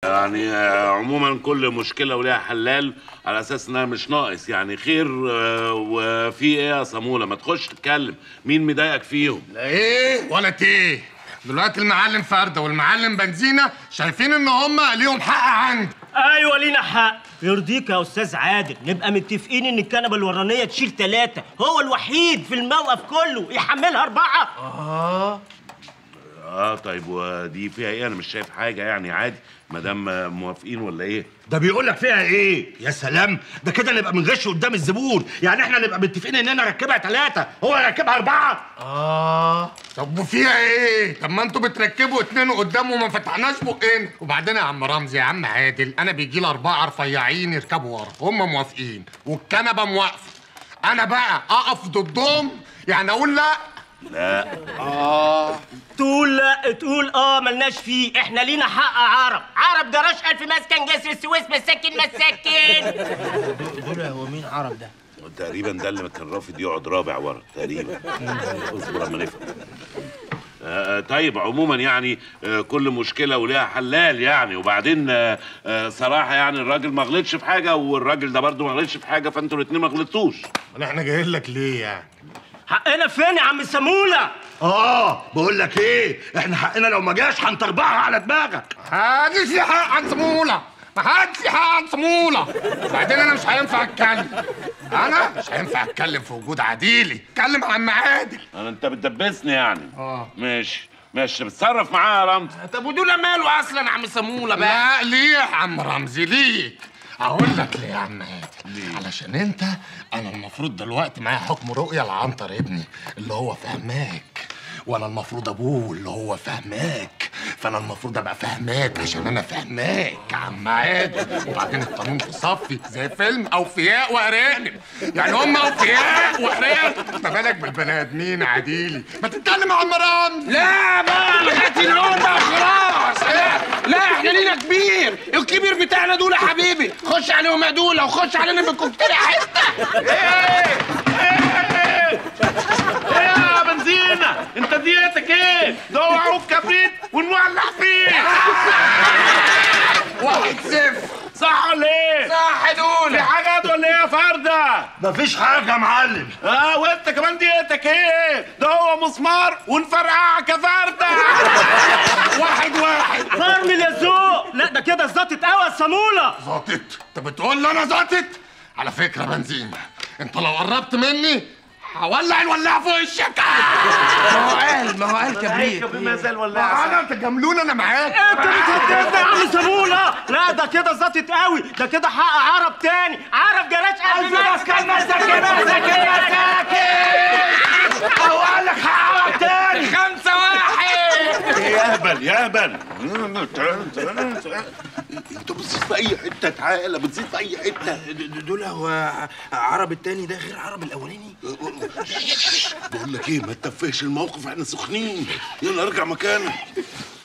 يعني آه، عموما كل مشكله وليها حلال على اساس انها مش ناقص يعني خير آه، وفي ايه يا صاموله ما تخش تتكلم مين مضايقك فيهم لا ايه ولا تيه دلوقتي المعلم فردة والمعلم بنزينة شايفين ان هم ليهم حق عندي ايوه لينا حق يرضيك يا استاذ عادل نبقى متفقين ان الكنبه الورانيه تشيل ثلاثه هو الوحيد في الموقف كله يحملها اربعه اه اه طيب ودي فيها ايه انا مش شايف حاجه يعني عادي ما دام آه، موافقين ولا ايه ده بيقول لك فيها ايه يا سلام ده كده نبقى بنغش قدام الزبون يعني احنا نبقى متفقين ان انا اركبها ثلاثه هو يركبها اربعه اه طب وفيها ايه طب ما انتوا بتركبوا اتنين قدام وما فتحناش بقين وبعدين يا عم رمزي يا عم عادل انا بيجي لي اربعه رفيعين يركبوا ورا هم موافقين والكنبه موافقه انا بقى اقف ضدهم يعني اقول لا لا اه تقول لا تقول اه ملناش فيه احنا لينا حق عرب عرب جراش الف مسكن جسر السويس مساكن مساكن دول هو مين عرب ده؟ تقريبا ده اللي كان رافض يقعد رابع ورا تقريبا اصبر اما نفهم آه، طيب عموما يعني آه، كل مشكله وليها حلال يعني وبعدين آه، آه، صراحه يعني الراجل ما غلطش في حاجه والراجل ده برضه ما غلطش في حاجه فانتوا الاثنين ما غلطتوش امال احنا جايين لك ليه يعني حقنا فين يا عم سموله اه بقول لك ايه احنا حقنا لو ما جاش هنطربعها على دماغك محدش ليه حق عن سموله محدش ليه حق عن سموله بعدين انا مش هينفع اتكلم انا مش هينفع اتكلم في وجود عديلي اتكلم عن عادل انا انت بتدبسني يعني اه ماشي ماشي بتصرف معاه يا رمز طب ودول ماله اصلا يا عم سموله بقى؟ لا ليه يا عم رمزي ليك اقول لك ليه يا عم عادل علشان انت انا المفروض دلوقتي معايا حكم رؤيه لعنتر ابني اللي هو فهماك وانا المفروض ابوه اللي هو فهماك فانا المفروض ابقى فهماك عشان انا فهماك يا عم عادل وبعدين القانون في صفي زي فيلم اوفياء وارانب يعني هم اوفياء وارانب ما بالك بالبني ادمين يا عديلي ما تتكلم يا عم رمزي لا بقى لغايه اليوم بقى خلاص لا لا احنا لينا كبير الكبير بتاعنا دول يا حبيبي خش عليهم يا دوله وخش علينا بالكوكتيل حته ايه يا بنزينة انت ديتك ايه ده هو عود كبريت ونولع فيه واحد صفر صح ولا ايه صح في دوله حاجات ولا ايه يا فردة مفيش حاجه يا معلم اه وانت كمان ديتك ايه ده هو مسمار ونفرقعك يا فردة واحد واحد فرمل يا ذوق لا ده كده زطت قوي يا سموله زاطت انت بتقول لي انا زاطت على فكره بنزين انت لو قربت مني هولع الولاعه في وشك ما هو قال ما هو قال كبريت بما زال انا تجاملوني انا معاك انت بتهددنا يا عم سموله لا ده كده زطت قوي ده كده حق عرب تاني عرب جراش الف مسكن مساكن مساكن مساكن هو قال لك هعرف تاني خمسة واحد يهبل يهبل انت بتصير في اي حته تعالى بتصير في اي حته دول هو عرب التاني ده غير عرب الاولاني بقول لك ايه ما تتفهش الموقف احنا سخنين يلا ارجع مكانك